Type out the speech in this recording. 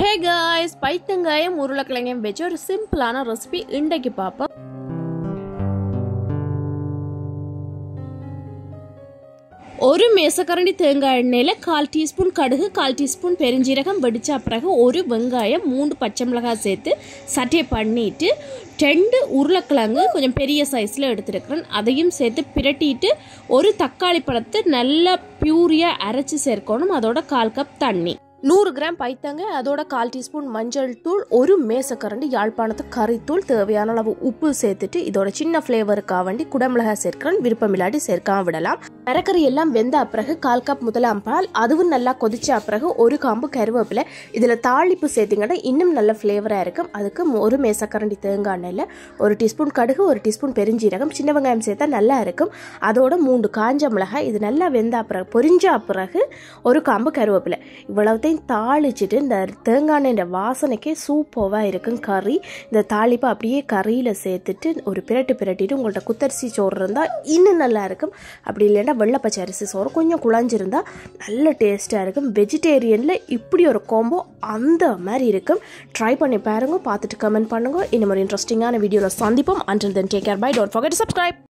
hey guys பைத்தங்காயம் உருளைக்கிழங்கையும் வச்சு ஒரு சிம்பிளான ரெசிபி இன்றைக்கு பார்ப்போம் ஒரு மேசக்கரண்டி தேங்காய் எண்ணெயில் கால் டீஸ்பூன் கடுகு கால் டீஸ்பூன் பெருஞ்சீரகம் வெடிச்ச பிறகு ஒரு வெங்காயம் மூணு பச்சை மிளகாய் சேர்த்து சட்டையை பண்ணிட்டு ரெண்டு உருளைக்கிழங்கு கொஞ்சம் பெரிய சைஸில் எடுத்துருக்கிறேன் அதையும் சேர்த்து பிரட்டிட்டு ஒரு தக்காளி பழத்தை நல்லா பியூரியாக அரைச்சி சேர்க்கணும் அதோட கால் கப் தண்ணி நூறு கிராம் பைத்தங்க அதோட கால் டீஸ்பூன் மஞ்சள் தூள் ஒரு மேசக்கரண்டி யாழ்ப்பாணத்து கறித்தூள் தேவையான அளவு உப்பு சேர்த்துட்டு இதோட சின்ன ஃப்ளேவருக்காக வேண்டி குடமிளகாய் சேர்க்கிறேன் விருப்பம் இல்லாட்டி சேர்க்காம விடலாம் மரக்கறி எல்லாம் வெந்த பிறகு கால் கப் முதலாம் பால் அதுவும் நல்லா கொதிச்ச பிறகு ஒரு காம்பு கருவேப்பிலை இதில் தாளிப்பு சேர்த்திங்கன்னா இன்னும் நல்ல ஃப்ளேவராக இருக்கும் அதுக்கு ஒரு மேசக்கரண்டி தேங்காய் எண்ணெயில் ஒரு டீஸ்பூன் கடுகு ஒரு டீஸ்பூன் பெருஞ்சீரகம் சின்ன வெங்காயம் சேர்த்தா நல்லா இருக்கும் அதோட மூன்று காஞ்ச மிளகாய் இது நல்லா வெந்த பிறகு பொரிஞ்ச பிறகு ஒரு காம்பு கருவேப்பிலை இவ்வளவுத்தையும் தாளிச்சிட்டு இந்த தேங்காய் எண்ணெய் வாசனைக்கே சூப்பராக இருக்கும் கறி இந்த தாளிப்பை அப்படியே கறியில் சேர்த்துட்டு ஒரு பிரட்டு பிரட்டிட்டு உங்கள்கிட்ட குத்தரிசி சோறு இருந்தால் இன்னும் நல்லா இருக்கும் அப்படி இல்லைன்னா வெள்ளை பச்சை அரிசி சோறு கொஞ்சம் குழஞ்சிருந்தா நல்ல டேஸ்ட்டாக இருக்கும் வெஜிடேரியனில் இப்படி ஒரு காம்போ அந்த மாதிரி இருக்கும் ட்ரை பண்ணி பாருங்க பார்த்துட்டு கமெண்ட் பண்ணுங்க இன்னும் ஒரு இன்ட்ரெஸ்டிங்கான வீடியோவில் சந்திப்போம் until then take care bye don't forget to subscribe